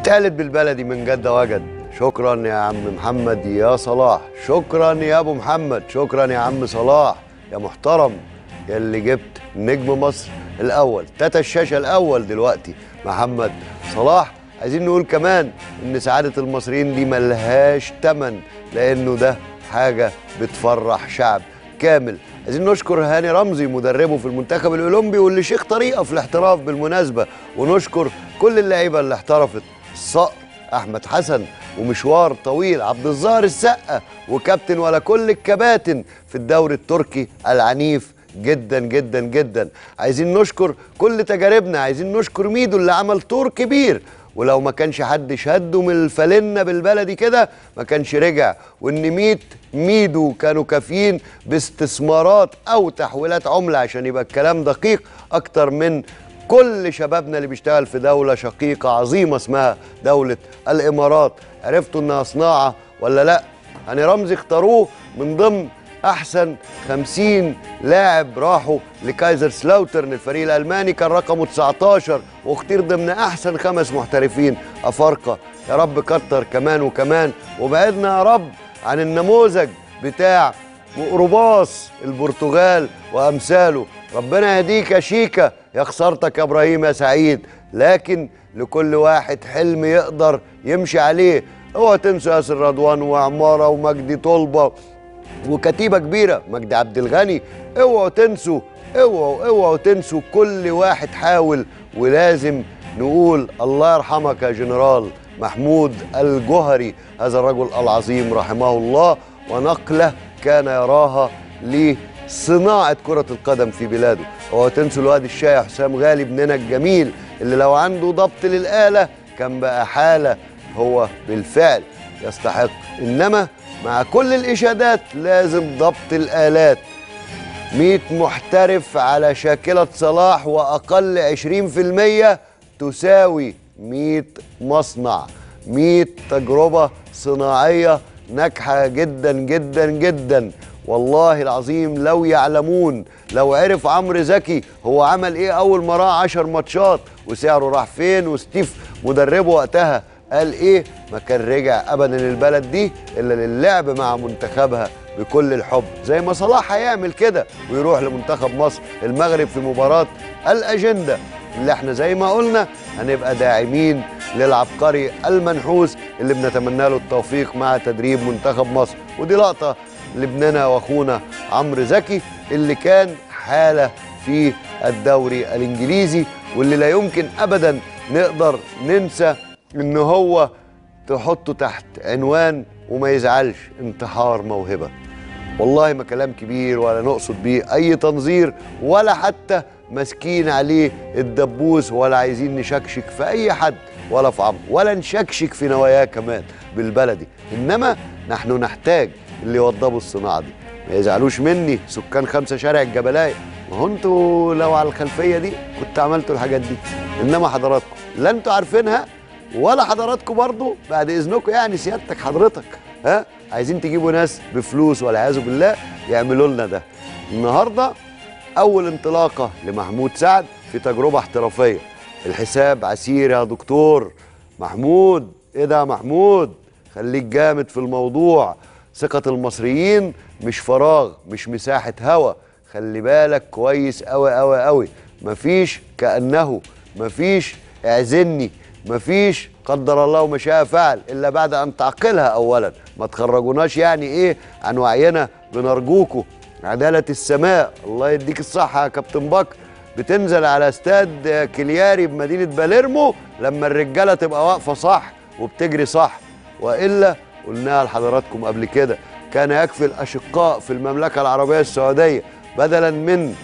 اتقالت بالبلدي من جد وجد شكرا يا عم محمد يا صلاح شكرا يا ابو محمد شكرا يا عم صلاح يا محترم يا اللي جبت نجم مصر الاول تاتا الشاشه الاول دلوقتي محمد صلاح عايزين نقول كمان ان سعاده المصريين دي ملهاش تمن لانه ده حاجه بتفرح شعب كامل عايزين نشكر هاني رمزي مدربه في المنتخب الاولمبي واللي شيخ طريقه في الاحتراف بالمناسبه ونشكر كل اللعيبه اللي احترفت الصقر احمد حسن ومشوار طويل عبد الظاهر السقا وكابتن ولا كل الكباتن في الدوري التركي العنيف جدا جدا جدا عايزين نشكر كل تجاربنا عايزين نشكر ميدو اللي عمل طور كبير ولو ما كانش حد شهده من الفالنة بالبلدي كده ما كانش رجع وان 100 ميدو كانوا كافيين باستثمارات او تحويلات عملة عشان يبقى الكلام دقيق اكتر من كل شبابنا اللي بيشتغل في دولة شقيقة عظيمة اسمها دولة الامارات عرفتوا انها صناعة ولا لا هاني رمزي اختاروه من ضمن احسن 50 لاعب راحوا لكايزر سلاوترن الفريق الالماني كان رقمه 19 واختير ضمن احسن خمس محترفين افارقه يا رب كتر كمان وكمان وبعدنا يا رب عن النموذج بتاع مقرباص البرتغال وامثاله ربنا يهديك يا شيكا يا خسارتك يا ابراهيم يا سعيد لكن لكل واحد حلم يقدر يمشي عليه اوعى تنسوا ياسر رضوان وعماره ومجدي طلبه وكتيبه كبيره مجدي عبد الغني اوعوا تنسوا اوعوا اوعوا تنسوا كل واحد حاول ولازم نقول الله يرحمك يا جنرال محمود الجهري هذا الرجل العظيم رحمه الله ونقله كان يراها لصناعة كرة القدم في بلاده اوعوا تنسوا الواد الشاي حسام غالي ابننا الجميل اللي لو عنده ضبط للآلة كان بقى حالة هو بالفعل يستحق إنما مع كل الإشادات لازم ضبط الآلات 100 محترف على شاكلة صلاح وأقل 20% تساوي 100 مصنع 100 تجربة صناعية ناجحة جدا جدا جدا والله العظيم لو يعلمون لو عرف عمرو زكي هو عمل ايه اول ما راح 10 ماتشات وسعره راح فين وستيف مدربه وقتها قال ايه ما كان رجع ابدا البلد دي الا للعب مع منتخبها بكل الحب زي ما صلاح هيعمل كده ويروح لمنتخب مصر المغرب في مباراة الأجندة اللي احنا زي ما قلنا هنبقى داعمين للعبقري المنحوس اللي بنتمنى له التوفيق مع تدريب منتخب مصر ودي لقطة لابننا واخونا عمرو زكي اللي كان حالة في الدوري الانجليزي واللي لا يمكن ابدا نقدر ننسى ان هو تحطه تحت عنوان وما يزعلش انتحار موهبه والله ما كلام كبير ولا نقصد بيه اي تنظير ولا حتى ماسكين عليه الدبوس ولا عايزين نشكشك في اي حد ولا في عمرو ولا نشكشك في نواياه كمان بالبلدي انما نحن نحتاج اللي يوضبوا الصناعه دي ما يزعلوش مني سكان خمسه شارع الجبلايه ما هو انتوا لو على الخلفيه دي كنت عملتوا الحاجات دي انما حضراتكم لا انتوا عارفينها ولا حضراتكم برضو بعد اذنكم يعني سيادتك حضرتك ها عايزين تجيبوا ناس بفلوس والعياذ بالله يعملوا لنا ده النهارده اول انطلاقه لمحمود سعد في تجربه احترافيه الحساب عسير يا دكتور محمود ايه ده يا محمود خليك جامد في الموضوع ثقة المصريين مش فراغ مش مساحة هوا خلي بالك كويس قوي قوي قوي مفيش كأنه مفيش اعزني مفيش قدر الله وما شاء فعل الا بعد ان تعقلها اولا ما تخرجوناش يعني ايه عن وعينا بنرجوكوا عدالة السماء الله يديك الصحة يا كابتن بكر بتنزل على استاد كلياري بمدينة باليرمو لما الرجالة تبقى واقفة صح وبتجري صح وإلا قلناها لحضراتكم قبل كده كان يكفي الأشقاء في المملكة العربية السعودية بدلا من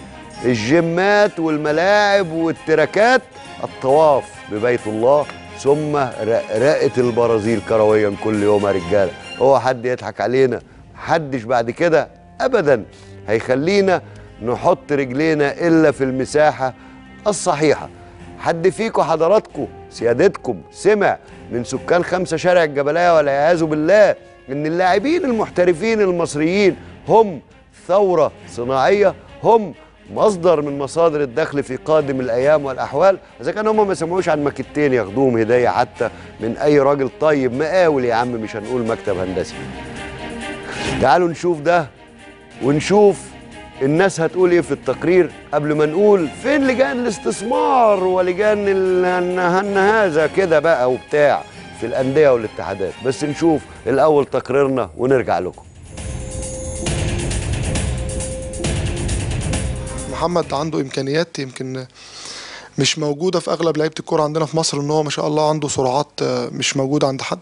الجيمات والملاعب والتراكات الطواف ببيت الله ثم رقرقة البرازيل كرويا كل يوم يا رجاله هو حد يضحك علينا محدش بعد كده ابدا هيخلينا نحط رجلينا الا في المساحه الصحيحه حد فيكم حضراتكم سيادتكم سمع من سكان خمسه شارع الجبلايه والعياذ بالله ان اللاعبين المحترفين المصريين هم ثوره صناعيه هم مصدر من مصادر الدخل في قادم الايام والاحوال اذا كان هم ما سمعوش عن ماكيتين ياخدوهم هديه حتى من اي راجل طيب مقاول يا عم مش هنقول مكتب هندسي تعالوا نشوف ده ونشوف الناس هتقول ايه في التقرير قبل ما نقول فين لجان الاستثمار ولجان ال- هن هذا كده بقى وبتاع في الانديه والاتحادات بس نشوف الاول تقريرنا ونرجع لكم محمد عنده امكانيات يمكن مش موجوده في اغلب لعيبه الكوره عندنا في مصر ان هو ما شاء الله عنده سرعات آه، مش موجوده عند حد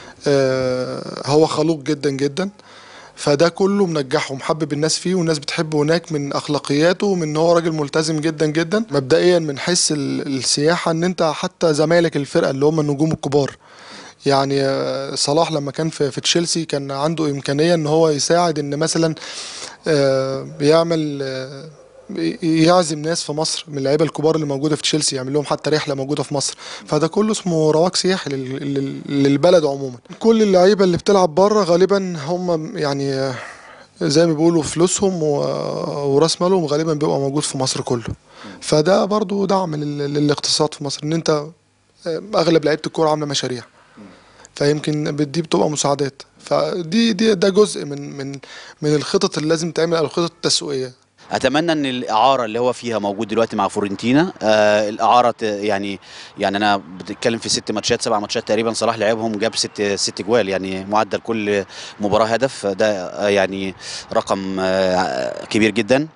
آه، هو خلوق جدا جدا فده كله منجحه ومحبب الناس فيه والناس بتحبه هناك من اخلاقياته ومن ان هو راجل ملتزم جدا جدا مبدئيا من حيث ال- السياحه ان انت حتى زمايلك الفرقه اللي هم النجوم الكبار يعني آه، صلاح لما كان في في تشيلسي كان عنده امكانيه ان هو يساعد ان مثلا آه، بيعمل آه، يعزم ناس في مصر من اللعيبه الكبار اللي موجوده في تشيلسي يعمل لهم حتى رحله موجوده في مصر فده كله اسمه رواج سياحي لل- لل- للبلد عموما كل اللعيبه اللي بتلعب بره غالبا هم يعني آه، زي ما بيقولوا فلوسهم و- وراس مالهم غالبا بيبقى موجود في مصر كله فده برضو دعم لل- للاقتصاد في مصر ان انت آه، اغلب لعيبه الكوره عامله مشاريع فيمكن دي بتبقى مساعدات فدي دي ده جزء من من من الخطط اللي لازم تعمل او الخطط التسويقيه اتمنى ان الاعاره اللي هو فيها موجود دلوقتي مع فورنتينا آه الاعاره ت- يعني يعني انا بتتكلم في ست ماتشات سبع ماتشات تقريبا صلاح لعبهم جاب ست ست جوال يعني معدل كل مباراه هدف ده آه يعني رقم آه كبير جدا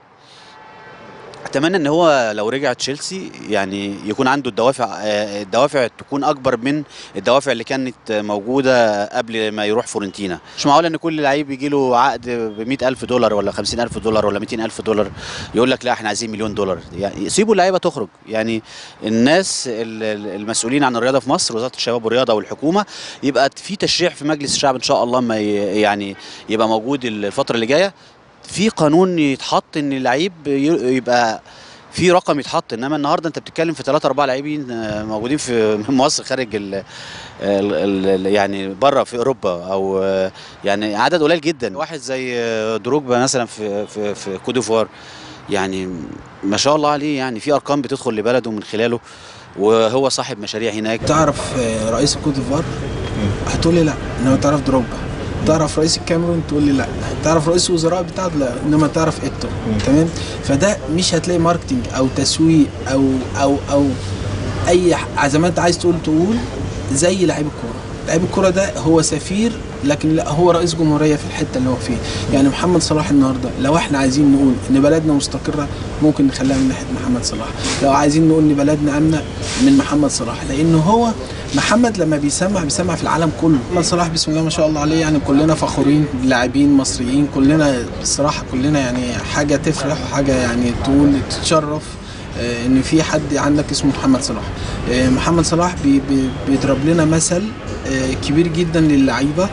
اتمنى ان هو لو رجع تشيلسي يعني يكون عنده الدوافع آه، الدوافع تكون اكبر من الدوافع اللي كانت موجوده قبل ما يروح فورنتينا مش معقول ان كل لعيب يجي له عقد ب ألف دولار ولا 50000 دولار ولا 200000 دولار يقول لك لا احنا عايزين مليون دولار يعني سيبوا اللعيبه تخرج يعني الناس ال- ال- المسؤولين عن الرياضه في مصر وزاره الشباب والرياضه والحكومه يبقى في تشريع في مجلس الشعب ان شاء الله ما ي- يعني يبقى موجود الفتره اللي جايه في قانون يتحط ان اللعيب ي- يبقى في رقم يتحط انما النهارده انت بتتكلم في ثلاثة اربعة لاعبين آه، موجودين في من مصر خارج ال ال ال يعني بره في اوروبا او آه، يعني عدد قليل جدا واحد زي آه، دروجبا مثلا في في في كوت ديفوار يعني ما شاء الله عليه يعني في ارقام بتدخل لبلده من خلاله وهو صاحب مشاريع هناك تعرف آه، رئيس الكوت ديفوار هتقول لي لا انما تعرف دروجبا تعرف رئيس الكاميرون تقول لي لا تعرف رئيس الوزراء بتاعته لا انما تعرف ايتو تمام فده مش هتلاقي ماركتينج او تسويق او او او اي ح- زي ما انت عايز تقول تقول زي لعيب الكوره لعيب الكوره ده هو سفير لكن لا هو رئيس جمهوريه في الحته اللي هو فيها يعني محمد صلاح النهارده لو احنا عايزين نقول ان بلدنا مستقره ممكن نخليها من ناحيه محمد صلاح لو عايزين نقول ان بلدنا امنه من محمد صلاح لان هو محمد لما بيسمع بيسمع في العالم كله محمد صلاح بسم الله ما شاء الله عليه يعني كلنا فخورين لاعبين مصريين كلنا بصراحه كلنا يعني حاجه تفرح وحاجه يعني تقول تتشرف آه، ان في حد عندك اسمه محمد صلاح آه، محمد صلاح بي بي بيضرب لنا مثل آه، كبير جدا للعيبه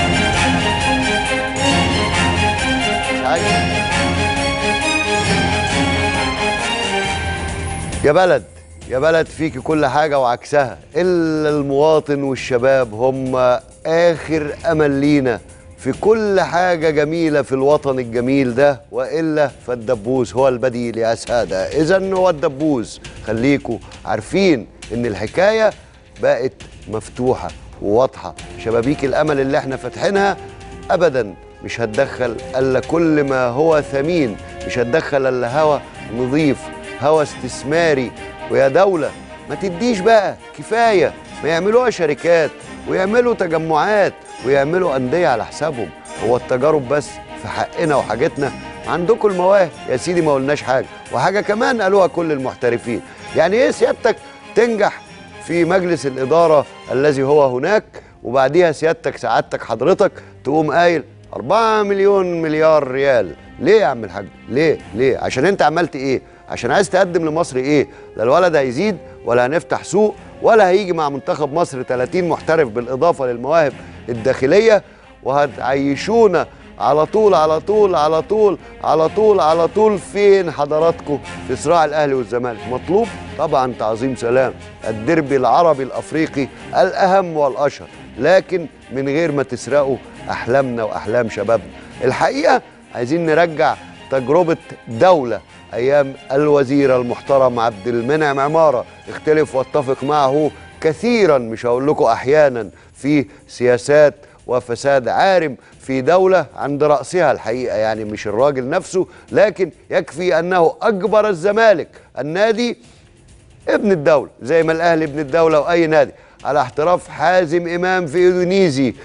يا بلد يا بلد فيك كل حاجة وعكسها إلا المواطن والشباب هم آخر أمل لينا في كل حاجة جميلة في الوطن الجميل ده وإلا فالدبوس هو البديل يا سادة إذا هو الدبوس خليكوا عارفين إن الحكاية بقت مفتوحة وواضحة شبابيك الأمل اللي احنا فاتحينها أبدا مش هتدخل إلا كل ما هو ثمين مش هتدخل إلا هوا نظيف هوا استثماري ويا دولة ما تديش بقى كفاية ما يعملوها شركات ويعملوا تجمعات ويعملوا أندية على حسابهم هو التجارب بس في حقنا وحاجتنا عندكم المواهب يا سيدي ما قلناش حاجة وحاجة كمان قالوها كل المحترفين يعني ايه سيادتك تنجح في مجلس الإدارة الذي هو هناك وبعديها سيادتك سعادتك حضرتك تقوم قايل 4 مليون مليار ريال ليه يا عم الحاج ليه ليه عشان انت عملت ايه عشان عايز تقدم لمصر ايه لا الولد هيزيد ولا هنفتح سوق ولا هيجي مع منتخب مصر 30 محترف بالاضافه للمواهب الداخليه وهتعيشونا على طول على طول على طول على طول على طول فين حضراتكم في صراع الاهلي والزمالك مطلوب طبعا تعظيم سلام الدربي العربي الافريقي الاهم والاشهر لكن من غير ما تسرقوا احلامنا واحلام شبابنا الحقيقه عايزين نرجع تجربه دوله ايام الوزير المحترم عبد المنعم عماره اختلف واتفق معه كثيرا مش هقول لكم احيانا في سياسات وفساد عارم في دولة عند رأسها الحقيقة يعني مش الراجل نفسه لكن يكفي أنه أجبر الزمالك النادي ابن الدولة زي ما الأهلي ابن الدولة وأي نادي على احتراف حازم إمام في إندونيسي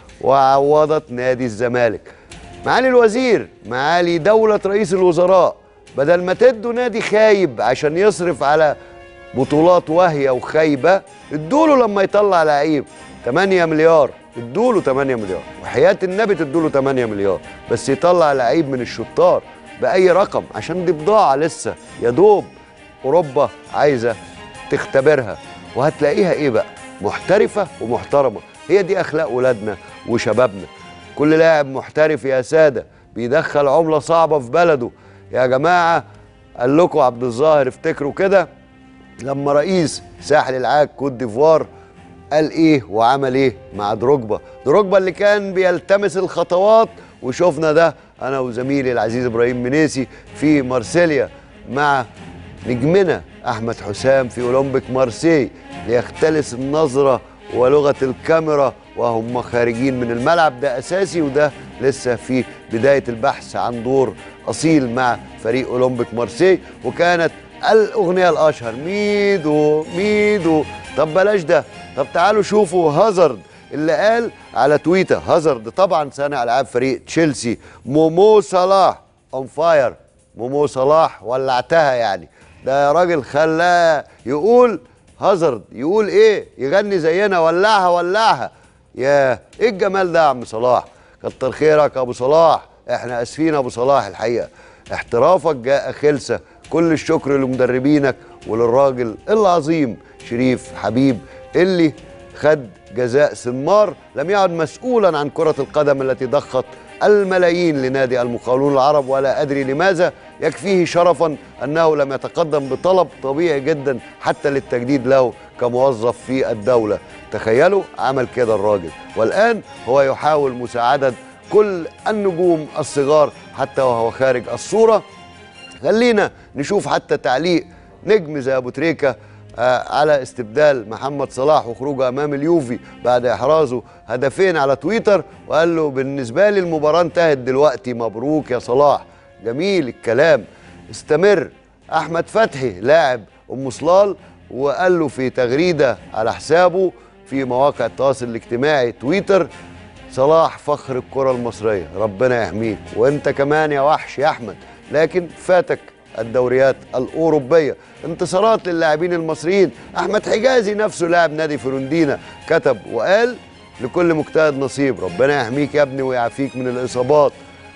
وعوضت نادي الزمالك معالي الوزير معالي دولة رئيس الوزراء بدل ما تدوا نادي خايب عشان يصرف على بطولات واهية وخايبة ادوله لما يطلع لعيب 8 مليار ادوله 8 مليار وحياة النبي تدوله 8 مليار بس يطلع لعيب من الشطار بأي رقم عشان دي بضاعة لسه يا دوب أوروبا عايزة تختبرها وهتلاقيها إيه بقى محترفة ومحترمة هي دي أخلاق ولادنا وشبابنا كل لاعب محترف يا سادة بيدخل عملة صعبة في بلده يا جماعة قال لكم عبد الظاهر افتكروا كده لما رئيس ساحل العاج كوت ديفوار قال ايه وعمل ايه مع دروجبا دروجبا اللي كان بيلتمس الخطوات وشفنا ده انا وزميلي العزيز ابراهيم منيسي في مارسيليا مع نجمنا احمد حسام في اولمبيك مارسي ليختلس النظره ولغه الكاميرا وهم خارجين من الملعب ده اساسي وده لسه في بدايه البحث عن دور اصيل مع فريق اولمبيك مارسي وكانت الاغنيه الاشهر ميدو ميدو طب بلاش ده طب تعالوا شوفوا هازارد اللي قال على تويتر هازارد طبعا صانع العاب فريق تشيلسي مومو صلاح اون فاير مومو صلاح ولعتها يعني ده يا راجل خلاه يقول هازارد يقول ايه يغني زينا ولعها ولعها يا ايه الجمال ده يا عم صلاح كتر خيرك يا ابو صلاح احنا اسفين يا ابو صلاح الحقيقه احترافك جاء خلسه كل الشكر لمدربينك وللراجل العظيم شريف حبيب اللي خد جزاء سمار لم يعد مسؤولا عن كرة القدم التي ضخت الملايين لنادي المقاولون العرب ولا أدري لماذا يكفيه شرفا أنه لم يتقدم بطلب طبيعي جدا حتى للتجديد له كموظف في الدولة تخيلوا عمل كده الراجل والآن هو يحاول مساعدة كل النجوم الصغار حتى وهو خارج الصورة خلينا نشوف حتى تعليق نجم زي ابو تريكه آه على استبدال محمد صلاح وخروجه امام اليوفي بعد احرازه هدفين على تويتر وقال له بالنسبه لي المباراه انتهت دلوقتي مبروك يا صلاح جميل الكلام استمر احمد فتحي لاعب ام صلال وقال له في تغريده على حسابه في مواقع التواصل الاجتماعي تويتر صلاح فخر الكرة المصرية ربنا يحميك وانت كمان يا وحش يا احمد لكن فاتك الدوريات الأوروبية انتصارات للاعبين المصريين أحمد حجازي نفسه لاعب نادي فيرندينا كتب وقال لكل مجتهد نصيب ربنا يحميك يا ابني ويعافيك من الإصابات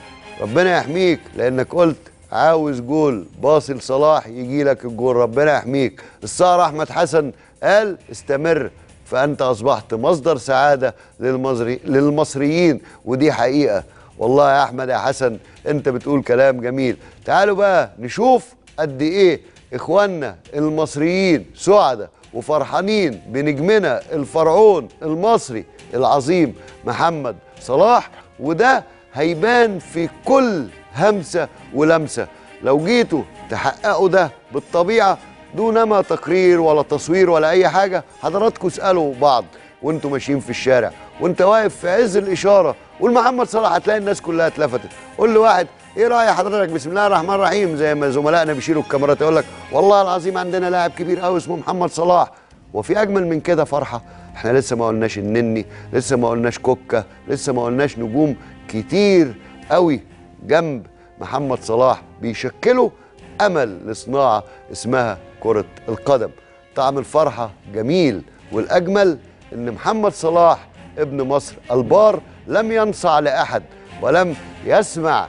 ربنا يحميك لأنك قلت عاوز جول باصي لصلاح يجي لك الجول ربنا يحميك الصقر أحمد حسن قال استمر فأنت أصبحت مصدر سعادة للمصري للمصريين ودي حقيقة والله يا أحمد يا حسن أنت بتقول كلام جميل تعالوا بقى نشوف قد إيه إخواننا المصريين سعداء وفرحانين بنجمنا الفرعون المصري العظيم محمد صلاح وده هيبان في كل همسة ولمسة لو جيتوا تحققوا ده بالطبيعة دونما تقرير ولا تصوير ولا اي حاجه حضراتكم اسالوا بعض وانتوا ماشيين في الشارع وانت واقف في عز الاشاره قول محمد صلاح هتلاقي الناس كلها اتلفتت قول لواحد ايه راي حضرتك بسم الله الرحمن الرحيم زي ما زملائنا بيشيلوا الكاميرات يقول لك والله العظيم عندنا لاعب كبير قوي اسمه محمد صلاح وفي اجمل من كده فرحه احنا لسه ما قلناش النني لسه ما قلناش كوكا لسه ما قلناش نجوم كتير قوي جنب محمد صلاح بيشكلوا امل لصناعه اسمها كره القدم طعم الفرحه جميل والاجمل ان محمد صلاح ابن مصر البار لم ينصع لاحد ولم يسمع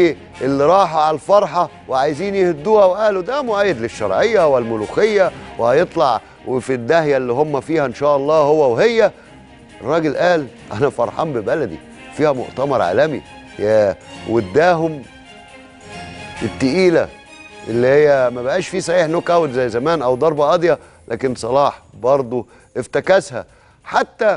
للي راحوا على الفرحه وعايزين يهدوها وقالوا ده مؤيد للشرعيه والملوخيه وهيطلع وفي الداهيه اللي هم فيها ان شاء الله هو وهي الراجل قال انا فرحان ببلدي فيها مؤتمر عالمي يا واداهم التقيله اللي هي ما بقاش فيه صحيح نوك اوت زي زمان او ضربه قاضيه لكن صلاح برضه افتكسها حتى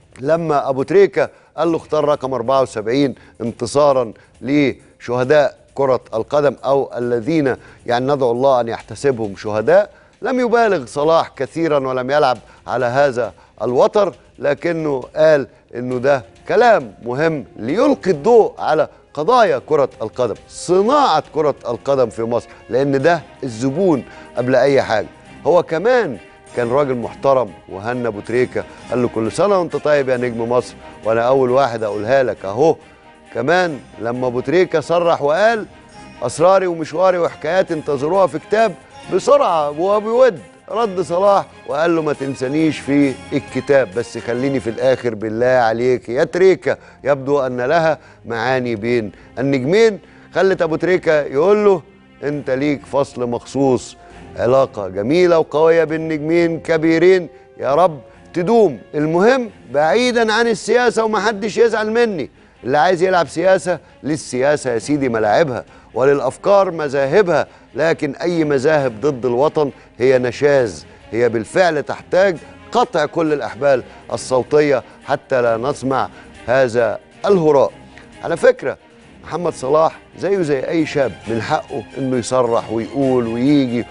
لما ابو تريكه قال له اختار رقم 74 انتصارا لشهداء كرة القدم أو الذين يعني ندعو الله أن يحتسبهم شهداء لم يبالغ صلاح كثيرا ولم يلعب على هذا الوتر لكنه قال انه ده كلام مهم ليلقي الضوء على قضايا كرة القدم صناعة كرة القدم في مصر لأن ده الزبون قبل أي حاجة هو كمان كان راجل محترم وهنا ابو تريكه قال له كل سنه وانت طيب يا نجم مصر وانا اول واحد اقولها لك اهو كمان لما ابو تريكه صرح وقال اسراري ومشواري وحكاياتي انتظروها في كتاب بسرعه وبود رد صلاح وقال له ما تنسانيش في الكتاب بس خليني في الاخر بالله عليك يا تريكه يبدو ان لها معاني بين النجمين خلت ابو تريكه يقول له انت ليك فصل مخصوص علاقه جميله وقويه بين نجمين كبيرين يا رب تدوم المهم بعيدا عن السياسه ومحدش يزعل مني اللي عايز يلعب سياسه للسياسه يا سيدي ملاعبها وللافكار مذاهبها لكن اي مذاهب ضد الوطن هي نشاز هي بالفعل تحتاج قطع كل الاحبال الصوتيه حتى لا نسمع هذا الهراء على فكره محمد صلاح زيه زي اي شاب من حقه انه يصرح ويقول ويجي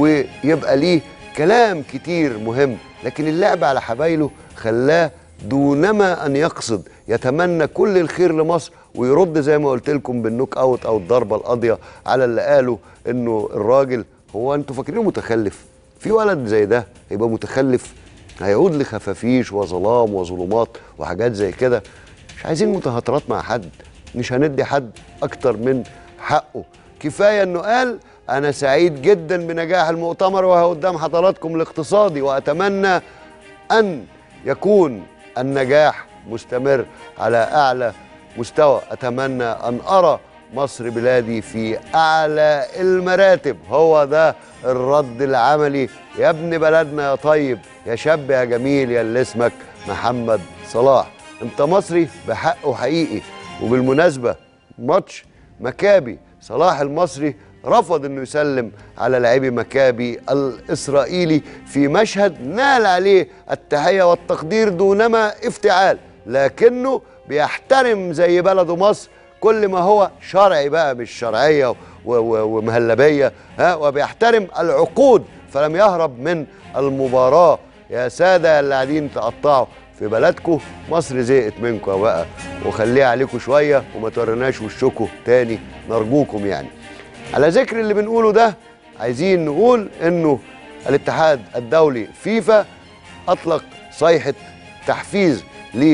ويبقى ليه كلام كتير مهم لكن اللعب على حبايله خلاه دونما ان يقصد يتمنى كل الخير لمصر ويرد زي ما قلت لكم بالنوك اوت او الضربه القاضيه على اللي قالوا انه الراجل هو انتوا فاكرينه متخلف في ولد زي ده هيبقى متخلف هيعود لخفافيش وظلام وظلمات وحاجات زي كده مش عايزين متهاترات مع حد مش هندي حد اكتر من حقه كفايه انه قال انا سعيد جدا بنجاح المؤتمر وهو قدام حضراتكم الاقتصادي واتمنى ان يكون النجاح مستمر على اعلى مستوى اتمنى ان ارى مصر بلادي في اعلى المراتب هو ده الرد العملي يا ابن بلدنا يا طيب يا شاب يا جميل يا اللي اسمك محمد صلاح انت مصري بحقه حقيقي وبالمناسبه ماتش مكابي صلاح المصري رفض انه يسلم على لاعبي مكابي الاسرائيلي في مشهد نال عليه التحيه والتقدير دونما افتعال لكنه بيحترم زي بلده مصر كل ما هو شرعي بقى مش شرعيه و- و- ومهلبيه ها وبيحترم العقود فلم يهرب من المباراه يا ساده اللي قاعدين تقطعوا في بلدكم مصر زهقت منكم بقى وخليها عليكم شويه وما توريناش وشكم تاني نرجوكم يعني على ذكر اللي بنقوله ده عايزين نقول انه الاتحاد الدولي فيفا اطلق صيحه تحفيز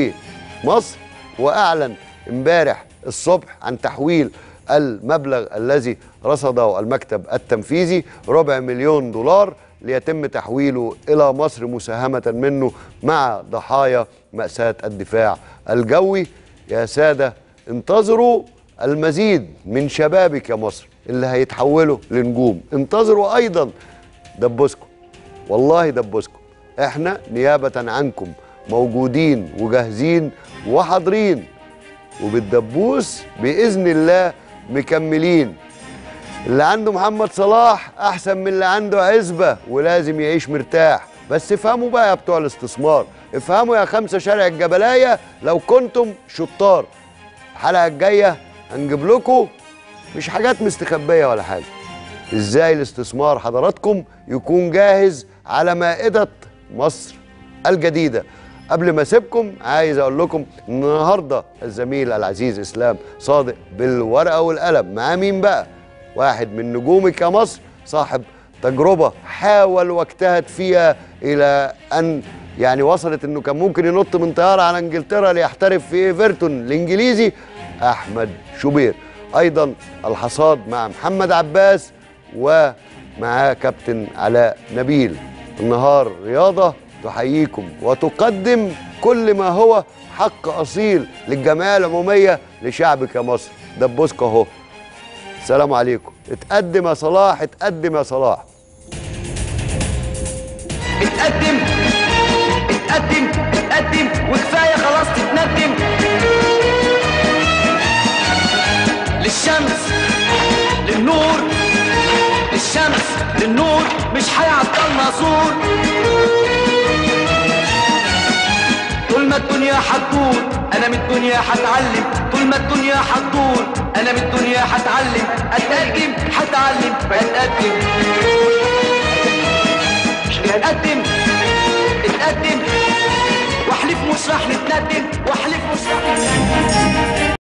لمصر واعلن امبارح الصبح عن تحويل المبلغ الذي رصده المكتب التنفيذي ربع مليون دولار ليتم تحويله الى مصر مساهمه منه مع ضحايا ماساه الدفاع الجوي يا ساده انتظروا المزيد من شبابك يا مصر اللي هيتحولوا لنجوم انتظروا ايضا دبوسكم والله دبوسكم احنا نيابه عنكم موجودين وجاهزين وحاضرين وبالدبوس باذن الله مكملين اللي عنده محمد صلاح احسن من اللي عنده عزبه ولازم يعيش مرتاح بس افهموا بقى يا بتوع الاستثمار افهموا يا خمسه شارع الجبلايه لو كنتم شطار الحلقه الجايه هنجيب لكم مش حاجات مستخبيه ولا حاجه ازاي الاستثمار حضراتكم يكون جاهز على مائده مصر الجديده قبل ما اسيبكم عايز اقول لكم النهارده الزميل العزيز اسلام صادق بالورقه والقلم مع مين بقى واحد من نجومك يا مصر صاحب تجربه حاول واجتهد فيها الى ان يعني وصلت انه كان ممكن ينط من طياره على انجلترا ليحترف في ايفرتون الانجليزي احمد شوبير ايضا الحصاد مع محمد عباس ومع كابتن علاء نبيل النهار رياضه تحييكم وتقدم كل ما هو حق اصيل للجمعيه العموميه لشعبك يا مصر دبوسكو اهو السلام عليكم اتقدم يا صلاح اتقدم يا صلاح اتقدم اتقدم اتقدم وكفايه خلاص تتندم للشمس للنور للشمس للنور مش هيعطلنا سور طول ما الدنيا هتدور انا من الدنيا هتعلم طول ما الدنيا هتدور انا من الدنيا هتعلم اتقدم هتعلم اتقدم اتقدم اتقدم واحلف مش راح نتندم واحلف